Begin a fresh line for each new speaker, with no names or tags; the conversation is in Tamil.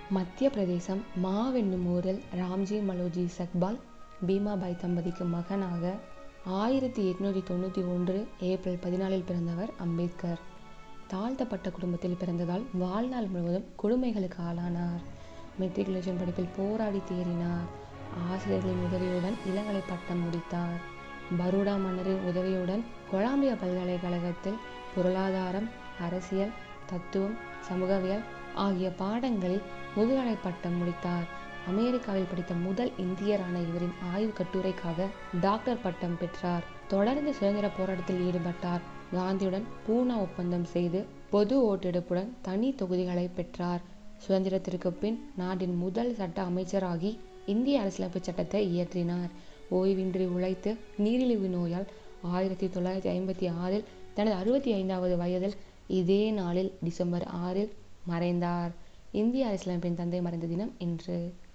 மத்திய பிரதேசம் மாவென்னும் ஊரில் ராம்ஜி மலோஜி சக்பால் பீமாபாய் தம்பதிக்கு மகனாக ஆயிரத்தி எட்நூற்றி தொண்ணூற்றி ஒன்று ஏப்ரல் பதினாலில் பிறந்தவர் அம்பேத்கர் தாழ்த்தப்பட்ட குடும்பத்தில் பிறந்ததால் வாழ்நாள் முழுவதும் கொடுமைகளுக்கு ஆளானார் மெட்ரிகுலேஷன் படிப்பில் போராடி தேறினார் ஆசிரியர்களின் உதவியுடன் இளங்கலை பட்டம் முடித்தார் பரோடா மன்னரின் உதவியுடன் கொலம்பியா பல்கலைக்கழகத்தில் பொருளாதாரம் அரசியல் தத்துவம் சமூகவியல் ஆகிய பாடங்களில் முதுகலை பட்டம் முடித்தார் அமெரிக்காவில் படித்த முதல் இந்தியரான இவரின் ஆய்வு கட்டுரைக்காக டாக்டர் பட்டம் பெற்றார் தொடர்ந்து சுதந்திர போராட்டத்தில் ஈடுபட்டார் காந்தியுடன் பூனா ஒப்பந்தம் செய்து பொது ஓட்டெடுப்புடன் தனி தொகுதிகளை பெற்றார் சுதந்திரத்திற்கு பின் நாட்டின் முதல் சட்ட அமைச்சராகி இந்திய அரசியலமைப்பு சட்டத்தை இயற்றினார் ஓய்வின்றி உழைத்து நீரிழிவு நோயால் ஆயிரத்தி தொள்ளாயிரத்தி ஐம்பத்தி ஆறில் தனது அறுபத்தி ஐந்தாவது வயதில் இதே நாளில் டிசம்பர் ஆறில் மறைந்தார் இந்திய அரசியலமைப்பின் தந்தை மறைந்த தினம் இன்று